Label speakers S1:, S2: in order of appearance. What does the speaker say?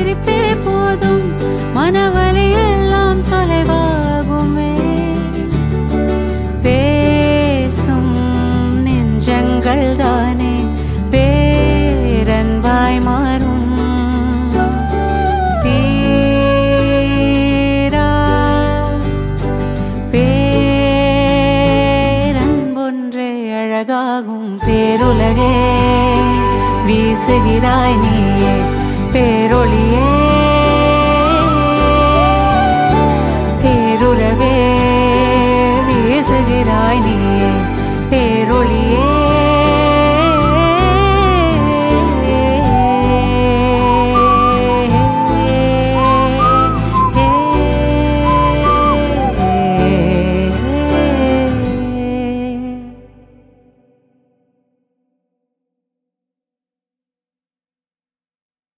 S1: சிரிப்பே போதும் மனவலி எல்லாம் தொலைவாகுமே பேசும் நெஞ்சங்கள் தானே பேரன்பாய் மாறும் தீரா பேரன்பொன்றே அழகாகும் பேருலகே வீசுகிறாய் நீயே பேரொளியே பேருறவே வீசுகிறாய் நீயே பேரொளியே